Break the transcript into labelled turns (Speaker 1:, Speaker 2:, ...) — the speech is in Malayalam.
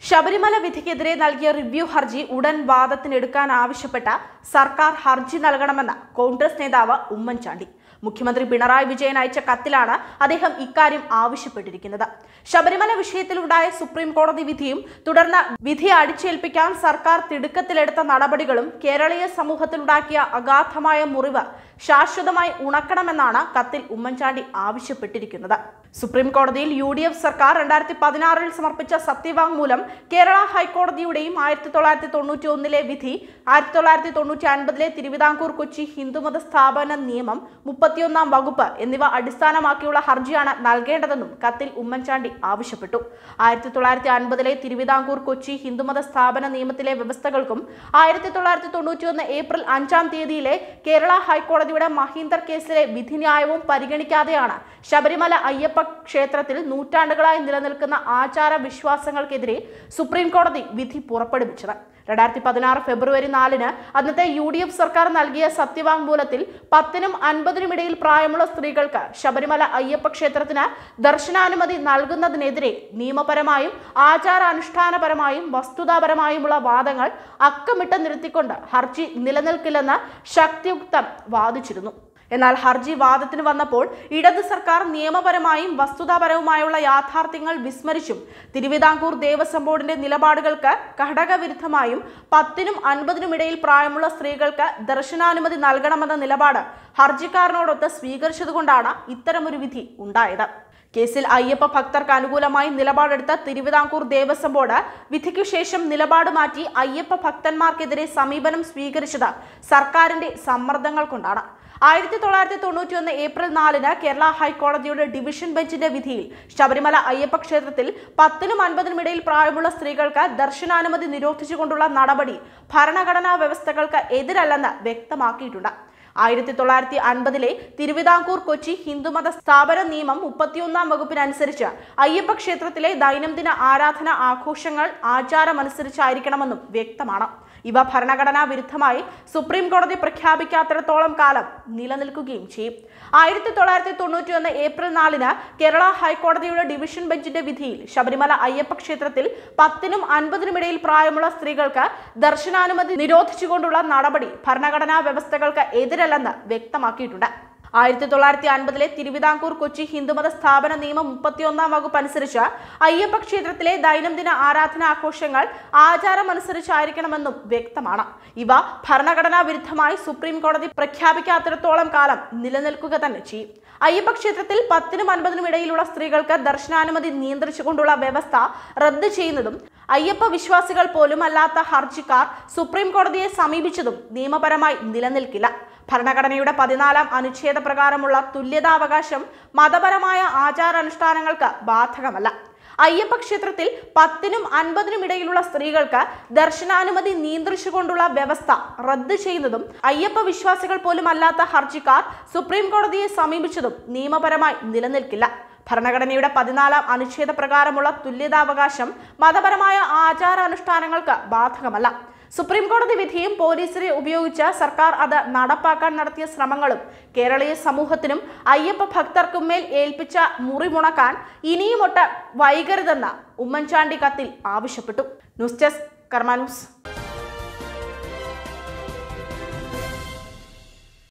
Speaker 1: ശബരിമല വിധിക്കെതിരെ നൽകിയ റിവ്യൂ ഹർജി ഉടൻ വാദത്തിനെടുക്കാൻ ആവശ്യപ്പെട്ട സർക്കാർ ഹർജി നൽകണമെന്ന് കോൺഗ്രസ് നേതാവ് ഉമ്മൻചാണ്ടി മുഖ്യമന്ത്രി പിണറായി വിജയൻ അയച്ച കത്തിലാണ് അദ്ദേഹം ഇക്കാര്യം ആവശ്യപ്പെട്ടിരിക്കുന്നത് ശബരിമല വിഷയത്തിലുണ്ടായ സുപ്രീം കോടതി വിധിയും തുടർന്ന് വിധി അടിച്ചേൽപ്പിക്കാൻ സർക്കാർ തിടുക്കത്തിലെടുത്ത നടപടികളും കേരളീയ സമൂഹത്തിലുണ്ടാക്കിയ അഗാധമായ മുറിവ് ശാശ്വതമായി ഉണക്കണമെന്നാണ് കത്തിൽ ഉമ്മൻചാണ്ടി ആവശ്യപ്പെട്ടിരിക്കുന്നത് സുപ്രീം കോടതിയിൽ യു ഡി എഫ് സർക്കാർ രണ്ടായിരത്തി പതിനാറിൽ സമർപ്പിച്ച സത്യവാങ്മൂലം കേരള ഹൈക്കോടതിയുടെയും ആയിരത്തി തൊള്ളായിരത്തി തൊണ്ണൂറ്റി ഒന്നിലെ വിധി ആയിരത്തി തൊള്ളായിരത്തി തൊണ്ണൂറ്റി ഒൻപതിലെ തിരുവിതാംകൂർ കൊച്ചി ഹിന്ദുമത സ്ഥാപന നിയമം മുപ്പത്തിയൊന്നാം വകുപ്പ് എന്നിവ അടിസ്ഥാനമാക്കിയുള്ള ഹർജിയാണ് നൽകേണ്ടതെന്നും കത്തിൽ ഉമ്മൻചാണ്ടി ആവശ്യപ്പെട്ടു ആയിരത്തി തൊള്ളായിരത്തി അൻപതിലെ തിരുവിതാംകൂർ കൊച്ചി ഹിന്ദുമത സ്ഥാപന നിയമത്തിലെ വ്യവസ്ഥകൾക്കും ആയിരത്തി തൊള്ളായിരത്തി തൊണ്ണൂറ്റിയൊന്ന് ഏപ്രിൽ അഞ്ചാം തീയതിയിലെ കേരള ഹൈക്കോടതിയുടെ മഹീന്ദർ കേസിലെ വിധിന്യായവും പരിഗണിക്കാതെയാണ് ശബരിമല അയ്യപ്പ ക്ഷേത്രത്തിൽ നൂറ്റാണ്ടുകളായി നിലനിൽക്കുന്ന ആചാര വിശ്വാസങ്ങൾക്കെതിരെ സുപ്രീം കോടതി വിധി പുറപ്പെടുവിച്ചത് രണ്ടായിരത്തി പതിനാറ് ഫെബ്രുവരി നാലിന് അന്നത്തെ യു ഡി എഫ് സർക്കാർ നൽകിയ സത്യവാങ്മൂലത്തിൽ പത്തിനും അൻപതിനും ഇടയിൽ പ്രായമുള്ള സ്ത്രീകൾക്ക് ശബരിമല അയ്യപ്പ ക്ഷേത്രത്തിന് ദർശനാനുമതി നൽകുന്നതിനെതിരെ നിയമപരമായും ആചാരാനുഷ്ഠാനപരമായും വസ്തുതാപരമായുമുള്ള വാദങ്ങൾ അക്കമിട്ട് നിർത്തിക്കൊണ്ട് ഹർജി നിലനിൽക്കില്ലെന്ന് ശക്തിയുക്തം വാദിച്ചിരുന്നു എന്നാൽ ഹർജി വാദത്തിന് വന്നപ്പോൾ ഇടത് സർക്കാർ നിയമപരമായും വസ്തുതാപരവുമായുള്ള യാഥാർത്ഥ്യങ്ങൾ വിസ്മരിച്ചും തിരുവിതാംകൂർ ദേവസ്വം ബോർഡിന്റെ നിലപാടുകൾക്ക് ഘടകവിരുദ്ധമായും പത്തിനും അൻപതിനും ഇടയിൽ പ്രായമുള്ള സ്ത്രീകൾക്ക് ദർശനാനുമതി നൽകണമെന്ന നിലപാട് ഹർജിക്കാരനോടൊത്ത് സ്വീകരിച്ചതുകൊണ്ടാണ് ഇത്തരമൊരു വിധി ഉണ്ടായത് കേസിൽ അയ്യപ്പ ഭക്തർക്ക് അനുകൂലമായി നിലപാടെടുത്ത തിരുവിതാംകൂർ ദേവസ്വം ബോർഡ് വിധിക്കു ശേഷം നിലപാട് മാറ്റി അയ്യപ്പ ഭക്തന്മാർക്കെതിരെ സമീപനം സ്വീകരിച്ചത് സർക്കാരിന്റെ സമ്മർദ്ദങ്ങൾ കൊണ്ടാണ് ആയിരത്തി തൊള്ളായിരത്തി തൊണ്ണൂറ്റി ഒന്ന് ഏപ്രിൽ നാലിന് കേരള ഹൈക്കോടതിയുടെ ഡിവിഷൻ ബെഞ്ചിന്റെ വിധിയിൽ ശബരിമല അയ്യപ്പ ക്ഷേത്രത്തിൽ പത്തിനും അൻപതിനും ഇടയിൽ പ്രായമുള്ള സ്ത്രീകൾക്ക് ദർശനാനുമതി നിരോധിച്ചുകൊണ്ടുള്ള നടപടി ഭരണഘടനാ വ്യവസ്ഥകൾക്ക് എതിരല്ലെന്ന് വ്യക്തമാക്കിയിട്ടുണ്ട് ആയിരത്തി തൊള്ളായിരത്തി അൻപതിലെ തിരുവിതാംകൂർ കൊച്ചി ഹിന്ദുമത സ്ഥാപന നിയമം മുപ്പത്തിയൊന്നാം വകുപ്പിനനുസരിച്ച് അയ്യപ്പ ക്ഷേത്രത്തിലെ ദൈനംദിന ആരാധന ആഘോഷങ്ങൾ ആചാരമനുസരിച്ചായിരിക്കണമെന്നും വ്യക്തമാണ് ഇവ ഭരണഘടനാ വിരുദ്ധമായി സുപ്രീം കോടതി പ്രഖ്യാപിക്കാത്തിടത്തോളം കാലം നിലനിൽക്കുകയും ചെയ്യും ആയിരത്തി തൊള്ളായിരത്തി തൊണ്ണൂറ്റി ഒന്ന് ഏപ്രിൽ നാലിന് കേരള ഹൈക്കോടതിയുടെ ഡിവിഷൻ ബെഞ്ചിന്റെ വിധിയിൽ ശബരിമല അയ്യപ്പ ക്ഷേത്രത്തിൽ പത്തിനും അൻപതിനും ഇടയിൽ പ്രായമുള്ള സ്ത്രീകൾക്ക് ദർശനാനുമതി നിരോധിച്ചുകൊണ്ടുള്ള നടപടി ഭരണഘടനാ വ്യവസ്ഥകൾക്ക് എതിരല്ലെന്ന് വ്യക്തമാക്കിയിട്ടുണ്ട് ആയിരത്തി തൊള്ളായിരത്തി അൻപതിലെ തിരുവിതാംകൂർ കൊച്ചി ഹിന്ദുമത സ്ഥാപന നിയമം മുപ്പത്തിയൊന്നാം വകുപ്പ് അനുസരിച്ച് അയ്യപ്പ ക്ഷേത്രത്തിലെ ദൈനംദിന ആരാധനാഘോഷങ്ങൾ ആചാരമനുസരിച്ചായിരിക്കണമെന്നും വ്യക്തമാണ് ഇവ ഭരണഘടനാ വിരുദ്ധമായി സുപ്രീം കോടതി പ്രഖ്യാപിക്കാത്തിടത്തോളം കാലം നിലനിൽക്കുക തന്നെ ചെയ്യും അയ്യപ്പ ക്ഷേത്രത്തിൽ പത്തിനും അൻപതിനും ഇടയിലുള്ള സ്ത്രീകൾക്ക് ദർശനാനുമതി നിയന്ത്രിച്ചുകൊണ്ടുള്ള വ്യവസ്ഥ റദ്ദ് ചെയ്യുന്നതും അയ്യപ്പ വിശ്വാസികൾ പോലും അല്ലാത്ത ഹർജിക്കാർ സുപ്രീം കോടതിയെ സമീപിച്ചതും നിയമപരമായി നിലനിൽക്കില്ല ഭരണഘടനയുടെ പതിനാലാം അനുച്ഛേദ പ്രകാരമുള്ള തുല്യതാവകാശം മതപരമായ ആചാരാനുഷ്ഠാനങ്ങൾക്ക് ബാധകമല്ല അയ്യപ്പ ക്ഷേത്രത്തിൽ പത്തിനും അൻപതിനും ഇടയിലുള്ള സ്ത്രീകൾക്ക് ദർശനാനുമതി നിയന്ത്രിച്ചുകൊണ്ടുള്ള വ്യവസ്ഥ റദ്ദ് ചെയ്യുന്നതും അയ്യപ്പ വിശ്വാസികൾ പോലും അല്ലാത്ത ഹർജിക്കാർ സുപ്രീം കോടതിയെ സമീപിച്ചതും നിയമപരമായി നിലനിൽക്കില്ല ഭരണഘടനയുടെ പതിനാലാം അനുച്ഛേദ പ്രകാരമുള്ള തുല്യതാവകാശം മതപരമായ ആചാരാനുഷ്ഠാനങ്ങൾക്ക് ബാധകമല്ല സുപ്രീം കോടതി വിധിയും പോലീസിനെ ഉപയോഗിച്ച് സർക്കാർ അത് നടപ്പാക്കാൻ നടത്തിയ ശ്രമങ്ങളും കേരളീയ സമൂഹത്തിനും അയ്യപ്പ ഭക്തർക്കും മേൽ ഏൽപ്പിച്ച മുറിമുണക്കാൻ ഇനിയുമൊട്ട് വൈകരുതെന്ന് ഉമ്മൻചാണ്ടി കത്തിൽ ആവശ്യപ്പെട്ടു ന്യൂസ് ഡെസ്ക് കർമാ ന്യൂസ്